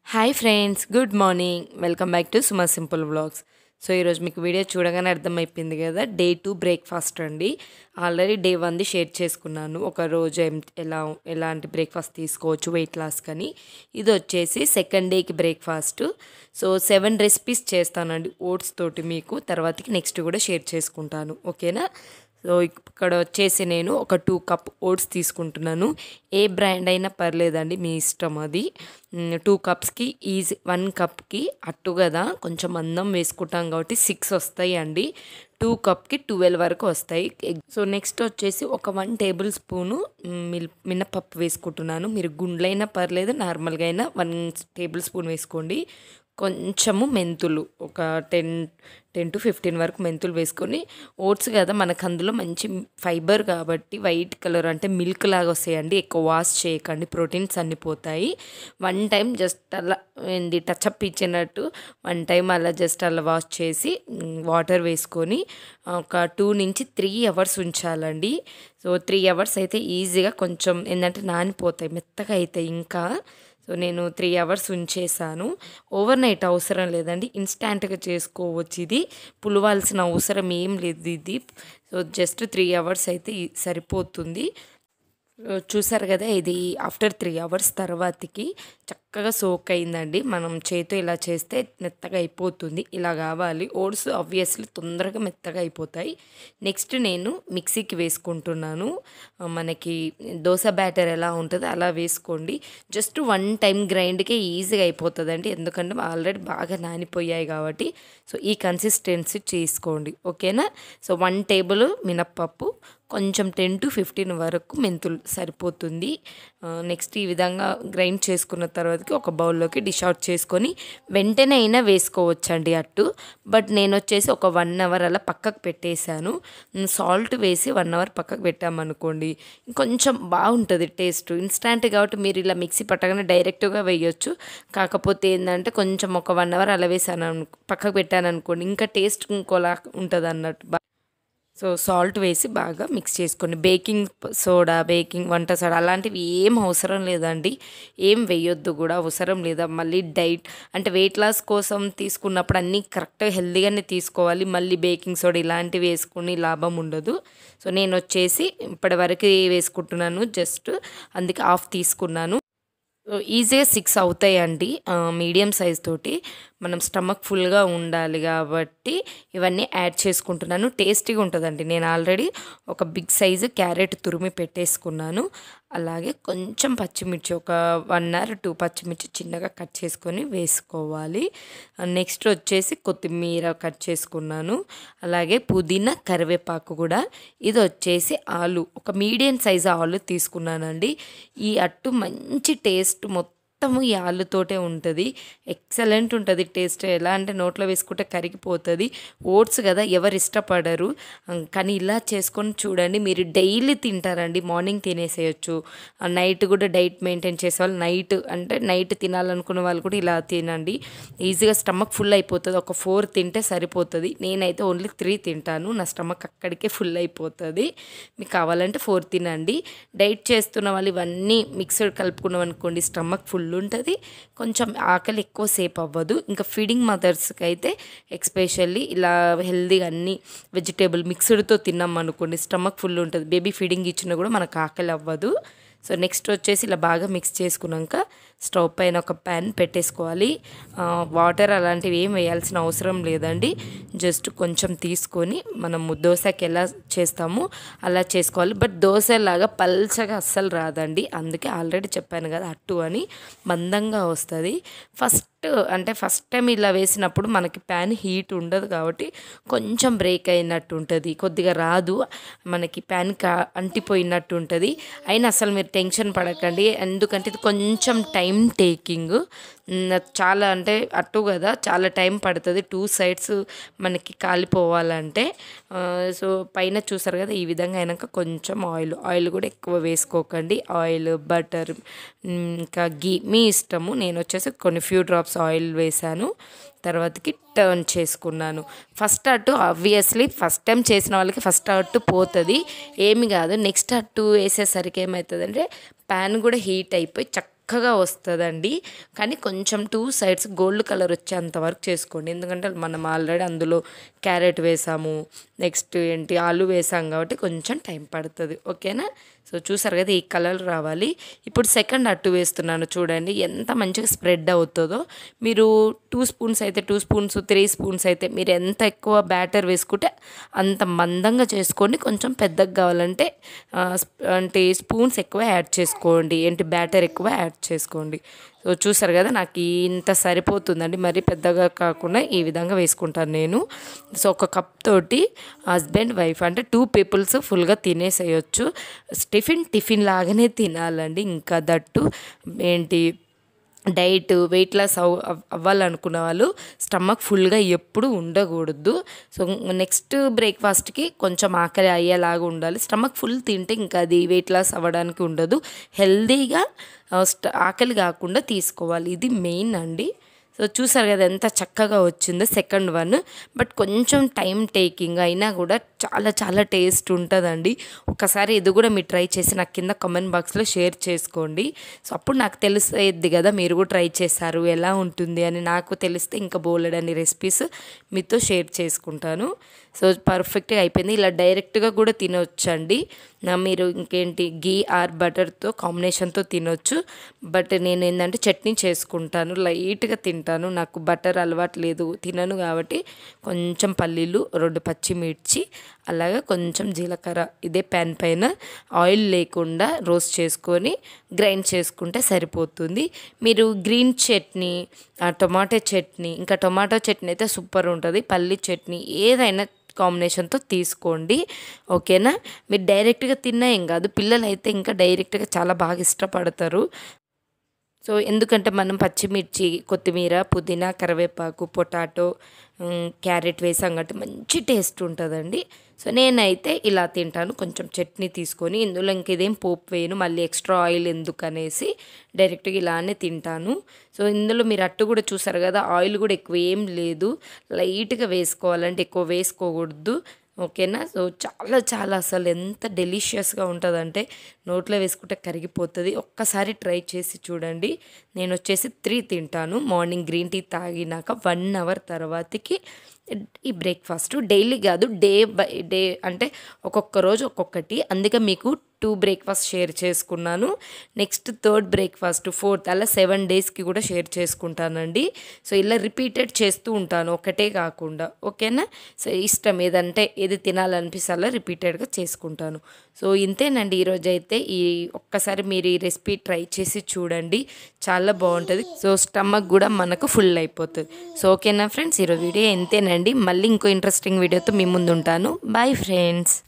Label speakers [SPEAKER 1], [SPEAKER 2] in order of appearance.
[SPEAKER 1] hi friends good morning welcome back to Suma simple vlogs so ఈరోజు మీకు video చూడగానే అర్థమైపోయింది కదా డే టూ బ్రేక్ఫాస్ట్ అండి ఆల్రెడీ డే వన్ది షేర్ చేసుకున్నాను ఒక రోజు ఏం ఎలా ఎలాంటి బ్రేక్ఫాస్ట్ తీసుకోవచ్చు వెయిట్ లాస్ కానీ ఇది వచ్చేసి సెకండ్ డేకి బ్రేక్ఫాస్ట్ సో సెవెన్ రెసిపీస్ చేస్తానండి ఓట్స్ తోటి మీకు తర్వాతకి నెక్స్ట్ కూడా షేర్ చేసుకుంటాను ఓకేనా సో ఇక్కడ వచ్చేసి నేను ఒక టూ కప్ ఓట్స్ తీసుకుంటున్నాను ఏ బ్రాండ్ అయినా పర్లేదండి మీ ఇష్టం అది టూ కప్స్కి ఈజీ వన్ కప్కి అట్టు కదా కొంచెం మందం వేసుకుంటాం కాబట్టి సిక్స్ వస్తాయి అండి టూ కప్కి ట్వెల్వ్ వరకు వస్తాయి సో నెక్స్ట్ వచ్చేసి ఒక వన్ టేబుల్ స్పూను మిల్ మినపప్పు వేసుకుంటున్నాను మీరు గుండ్లైనా పర్లేదు నార్మల్గా అయినా వన్ టేబుల్ స్పూన్ వేసుకోండి కొంచెము మెంతులు ఒక టెన్ టెన్ టు ఫిఫ్టీన్ వరకు మెంతులు వేసుకొని ఓట్స్ కదా మనకు అందులో మంచి ఫైబర్ కాబట్టి వైట్ కలర్ అంటే మిల్క్ లాగా వస్తాయండి ఎక్కువ వాష్ చేయకండి ప్రోటీన్స్ అన్ని పోతాయి వన్ టైం జస్ట్ అలా ఏంది టచ్అప్ ఇచ్చినట్టు వన్ టైం అలా జస్ట్ అలా వాష్ చేసి వాటర్ వేసుకొని ఒక టూ నుంచి త్రీ అవర్స్ ఉంచాలండి సో త్రీ అవర్స్ అయితే ఈజీగా కొంచెం ఏంటంటే నానిపోతాయి మెత్తగా అవుతాయి ఇంకా సో నేను త్రీ అవర్స్ ఉంచేసాను ఓవర్ నైట్ అవసరం లేదండి ఇన్స్టాంట్గా చేసుకోవచ్చు ఇది పులవాల్సిన అవసరం ఏం లేదు ఇది సో జస్ట్ త్రీ అవర్స్ అయితే సరిపోతుంది చూసారు కదా ఇది ఆఫ్టర్ త్రీ అవర్స్ తర్వాతకి చక్కగా సోక్ అయిందండి మనం చేతితో ఇలా చేస్తే మెత్తగా అయిపోతుంది ఇలా కావాలి ఓట్స్ ఆబ్వియస్లీ తొందరగా మెత్తగా అయిపోతాయి నెక్స్ట్ నేను మిక్సీకి వేసుకుంటున్నాను మనకి దోశ బ్యాటర్ ఎలా ఉంటుందో అలా వేసుకోండి జస్ట్ వన్ టైం గ్రైండ్కే ఈజీగా అయిపోతుందండి ఎందుకంటే ఆల్రెడీ బాగా నానిపోయాయి కాబట్టి సో ఈ కన్సిస్టెన్సీ చేసుకోండి ఓకేనా సో వన్ టేబుల్ మినప్పప్పు కొంచెం టెన్ టు ఫిఫ్టీన్ వరకు మెంతులు సరిపోతుంది నెక్స్ట్ ఈ విధంగా గ్రైండ్ చేసుకున్న తర్వాతకి ఒక బౌల్లోకి డిష్ అవుట్ చేసుకొని వెంటనే అయినా వేసుకోవచ్చండి అట్టు బట్ నేను వచ్చేసి ఒక వన్ అవర్ అలా పక్కకు పెట్టేశాను సాల్ట్ వేసి వన్ అవర్ పక్కకు పెట్టామనుకోండి కొంచెం బాగుంటుంది టేస్ట్ ఇన్స్టాంట్ కాబట్టి మీరు ఇలా మిక్సీ పట్టగానే డైరెక్ట్గా వేయొచ్చు కాకపోతే ఏంటంటే కొంచెం ఒక వన్ అవర్ అలా వేసాను పక్కకు పెట్టాను అనుకోండి ఇంకా టేస్ట్ ఇంకోలా ఉంటుంది అన్నట్టు సో సాల్ట్ వేసి బాగా మిక్స్ చేసుకోండి బేకింగ్ సోడా బేకింగ్ వంట సోడా అలాంటివి ఏం అవసరం లేదండి ఏం వేయొద్దు కూడా అవసరం లేదా మళ్ళీ డైట్ అంటే వెయిట్ లాస్ కోసం తీసుకున్నప్పుడు అన్నీ కరెక్ట్గా హెల్తీగానే తీసుకోవాలి మళ్ళీ బేకింగ్ సోడా ఇలాంటివి వేసుకుని లాభం ఉండదు సో నేను వచ్చేసి ఇప్పటి వరకు వేసుకుంటున్నాను జస్ట్ అందుకే ఆఫ్ తీసుకున్నాను ఈజీగా సిక్స్ అవుతాయండి మీడియం సైజ్ తోటి మనం స్టమక్ ఫుల్గా ఉండాలి కాబట్టి ఇవన్నీ యాడ్ చేసుకుంటున్నాను టేస్టీగా ఉంటుందండి నేను ఆల్రెడీ ఒక బిగ్ సైజు క్యారెట్ తురిమి పెట్టేసుకున్నాను అలాగే కొంచెం పచ్చిమిర్చి ఒక వన్ అవర్ టూ పచ్చిమిర్చి చిన్నగా కట్ చేసుకొని వేసుకోవాలి నెక్స్ట్ వచ్చేసి కొత్తిమీర కట్ చేసుకున్నాను అలాగే పుదీనా కరివేపాకు కూడా ఇది వచ్చేసి ఆలు ఒక మీడియం సైజు ఆలు తీసుకున్నానండి ఈ అట్టు మంచి టేస్ట్ మొత్తం మొత్తము ఈ ఆలుతోటే ఉంటుంది ఎక్సలెంట్ ఉంటుంది టేస్ట్ ఎలా అంటే నోట్లో వేసుకుంటే కరిగిపోతుంది ఓట్స్ కదా ఎవరు ఇష్టపడరు కానీ ఇలా చేసుకొని చూడండి మీరు డైలీ తింటారండి మార్నింగ్ తినేసేయచ్చు నైట్ కూడా డైట్ మెయింటైన్ చేసే వాళ్ళు నైట్ అంటే నైట్ తినాలనుకున్న వాళ్ళు కూడా ఇలా తినండి ఈజీగా స్టమక్ ఫుల్ అయిపోతుంది ఒక ఫోర్ తింటే సరిపోతుంది నేనైతే ఓన్లీ త్రీ తింటాను నా స్టమక్ అక్కడికే ఫుల్ అయిపోతుంది మీకు కావాలంటే ఫోర్ తినండి డైట్ చేస్తున్న వాళ్ళు ఇవన్నీ మిక్సర్ కలుపుకున్నాం అనుకోండి స్టమక్ ఫుల్ ఉంటుంది కొంచెం ఆకలి ఎక్కువసేపు అవ్వదు ఇంకా ఫీడింగ్ మదర్స్కి అయితే ఎక్స్పెషల్లీ ఇలా హెల్దీగా అన్ని వెజిటేబుల్ మిక్స్డ్తో తిన్నాం అనుకోండి స్టమక్ ఫుల్ ఉంటుంది బేబీ ఫీడింగ్ ఇచ్చినా కూడా మనకు ఆకలి అవ్వదు సో నెక్స్ట్ వచ్చేసి ఇలా బాగా మిక్స్ చేసుకున్నాక స్టవ్ పైన ఒక ప్యాన్ పెట్టేసుకోవాలి వాటర్ అలాంటివి ఏం వేయాల్సిన అవసరం లేదండి జస్ట్ కొంచెం తీసుకొని మనము దోశకి ఎలా చేస్తామో అలా చేసుకోవాలి బట్ దోశలాగా పల్చగా అస్సలు రాదండి అందుకే ఆల్రెడీ చెప్పాను కదా అట్టు అని మందంగా వస్తుంది ఫస్ట్ అంటే ఫస్ట్ టైం ఇలా వేసినప్పుడు మనకి ప్యాన్ హీట్ ఉండదు కాబట్టి కొంచెం బ్రేక్ అయినట్టు ఉంటుంది కొద్దిగా రాదు మనకి ప్యాన్ కా అంటిపోయినట్టు ఉంటుంది అయినా అసలు మీరు టెన్షన్ పడకండి ఎందుకంటే ఇది కొంచెం టైం టేకింగ్ చాలా అంటే అట్టు కదా చాలా టైం పడుతుంది టూ సైడ్స్ మనకి కాలిపోవాలంటే సో పైన చూసారు కదా ఈ విధంగా అయినాక కొంచెం ఆయిల్ ఆయిల్ కూడా ఎక్కువ వేసుకోకండి ఆయిల్ బటర్ ఇంకా గీ మీ ఇష్టము నేను వచ్చేసి కొన్ని ఫ్యూ డ్రాప్స్ ఆయిల్ వేసాను తర్వాతకి టర్న్ చేసుకున్నాను ఫస్ట్ అట్టు ఆబ్వియస్లీ ఫస్ట్ టైం చేసిన వాళ్ళకి ఫస్ట్ అట్టు పోతుంది ఏమి కాదు నెక్స్ట్ అట్టు వేసేసరికి ఏమవుతుందంటే ప్యాన్ కూడా హీట్ అయిపోయి చక్క చక్కగా వస్తుందండి కానీ కొంచెం టూ సైడ్స్ గోల్డ్ కలర్ వచ్చేంత వరకు చేసుకోండి ఎందుకంటే మనం ఆల్రెడీ అందులో క్యారెట్ వేసాము నెక్స్ట్ ఏంటి ఆలు వేసాం కాబట్టి కొంచెం టైం పడుతుంది ఓకేనా సో చూసారు కదా ఈ కలర్ రావాలి ఇప్పుడు సెకండ్ అట్టు వేస్తున్నాను చూడండి ఎంత మంచిగా స్ప్రెడ్ అవుతుందో మీరు టూ స్పూన్స్ అయితే టూ స్పూన్స్ త్రీ స్పూన్స్ అయితే మీరు ఎంత ఎక్కువ బ్యాటర్ వేసుకుంటే అంత మందంగా చేసుకోండి కొంచెం పెద్దగా కావాలంటే ఆ, స్ప్- అంటే స్పూన్స్ ఎక్కువ యాడ్ చేసుకోండి ఏంటి బ్యాటర్ ఎక్కువ యాడ్ చేసుకోండి సో చూసారు కదా నాకు ఇంత సరిపోతుందండి మరి పెద్దగా కాకుండా ఈ విధంగా వేసుకుంటాను నేను సో ఒక కప్ తోటి హస్బెండ్ వైఫ్ అంటే టూ పీపుల్స్ ఫుల్గా తినేసేయచ్చు టిఫిన్ టిఫిన్ లాగానే తినాలండి ఇంకా దట్టు ఏంటి డైట్ వెయిట్ లాస్ అవ్ అవ్- అవ్వాలనుకున్న వాళ్ళు స్టమక్ ఫుల్గా ఎప్పుడు ఉండకూడదు సో నెక్స్ట్ బ్రేక్ఫాస్ట్కి కొంచెం ఆకలి అయ్యేలాగా ఉండాలి స్టమక్ ఫుల్ తింటే ఇంకా అది వెయిట్ లాస్ అవ్వడానికి ఉండదు హెల్దీగా ఆ, స్ట- ఆకలి కాకుండా తీసుకోవాలి ఇది మెయిన్ అండి సో చూసారు కదా ఎంత చక్కగా వచ్చిందో సెకండ్ వన్ బట్ కొంచెం టైం టేకింగ్ అయినా కూడా చాలా చాలా టేస్ట్ ఉంటుందండి ఒకసారి ఇది కూడా మీరు ట్రై చేసి నాకు కింద కామెంట్ బాక్స్లో షేర్ చేసుకోండి సో అప్పుడు నాకు తెలుస్తుంది కదా మీరు కూడా ట్రై చేశారు ఎలా ఉంటుంది అని నాకు తెలిస్తే ఇంకా బోలెడని రెసిపీస్ మీతో షేర్ చేసుకుంటాను సో పర్ఫెక్ట్గా అయిపోయింది ఇలా డైరెక్ట్గా కూడా తినొచ్చండి నా మీరు ఇంకేంటి గీ ఆర్ బటర్తో కాంబినేషన్తో తినొచ్చు బట్ నేను ఏంటంటే చట్నీ చేసుకుంటాను లైట్గా తింటాను నాకు బటర్ అలవాటు లేదు తినను కాబట్టి కొంచెం పల్లీలు రెండు పచ్చిమిర్చి అలాగే కొంచెం జీలకర్ర ఇదే ప్యాన్ పైన ఆయిల్ లేకుండా రోస్ట్ చేసుకొని గ్రైండ్ చేసుకుంటే సరిపోతుంది మీరు గ్రీన్ చట్నీ ఆ టొమాటో చట్నీ ఇంకా టొమాటో చట్నీ అయితే సూపర్ ఉంటుంది పల్లి చట్నీ ఏదైనా కాంబినేషన్తో తీసుకోండి ఓకేనా మీరు డైరెక్ట్గా తిన్నా ఏం కాదు పిల్లలు అయితే ఇంకా డైరెక్ట్గా చాలా బాగా ఇష్టపడతారు సో ఎందుకంటే మనం పచ్చిమిర్చి కొత్తిమీర పుదీనా కరివేపాకు పొటాటో ఉమ్, క్యారెట్ వేసాం కాబట్టి మంచి టేస్ట్ ఉంటుందండి సో నేనైతే ఇలా తింటాను కొంచెం చట్నీ తీసుకొని ఇందులో ఇంకేదేం పోపు వేయను మళ్ళీ ఎక్స్ట్రా ఆయిల్ ఎందుకు అనేసి డైరెక్ట్గా ఇలానే తింటాను సో ఇందులో మీరు అట్టు కూడా చూసారు కదా ఆయిల్ కూడా ఎక్కువ ఏం లేదు లైట్గా వేసుకోవాలంటే ఎక్కువ వేసుకోకూడదు ఓకేనా సో చాలా చాలా అసలు ఎంత డెలిషియస్గా ఉంటుందంటే నోట్లో వేసుకుంటే కరిగిపోతుంది ఒక్కసారి ట్రై చేసి చూడండి నేను వచ్చేసి త్రీ తింటాను మార్నింగ్ గ్రీన్ టీ తాగినాక వన్ అవర్ తర్వాతకి ఈ బ్రేక్ఫాస్ట్ డైలీ కాదు డే బై డే అంటే ఒక్కొక్క రోజు ఒక్కొక్కటి అందుకే మీకు టూ బ్రేక్ఫాస్ట్ షేర్ చేసుకున్నాను నెక్స్ట్ థర్డ్ బ్రేక్ఫాస్ట్ ఫోర్త్ అలా సెవెన్ డేస్కి కూడా షేర్ చేసుకుంటానండి సో ఇలా రిపీటెడ్ చేస్తూ ఉంటాను ఒకటే కాకుండా ఓకేనా సో ఇష్టం ఏదంటే ఏది తినాలనిపిస్తే అలా రిపీటెడ్గా చేసుకుంటాను సో ఇంతేనండి ఈరోజు అయితే ఈ ఒక్కసారి మీరు ఈ రెసిపీ ట్రై చేసి చూడండి చాలా బాగుంటుంది సో స్టమక్ కూడా మనకు ఫుల్ అయిపోతుంది సో ఓకేనా ఫ్రెండ్స్ ఈరోజు వీడియో ఇంతేనండి మళ్ళీ ఇంకో ఇంట్రెస్టింగ్ వీడియోతో మీ ముందు ఉంటాను బాయ్ ఫ్రెండ్స్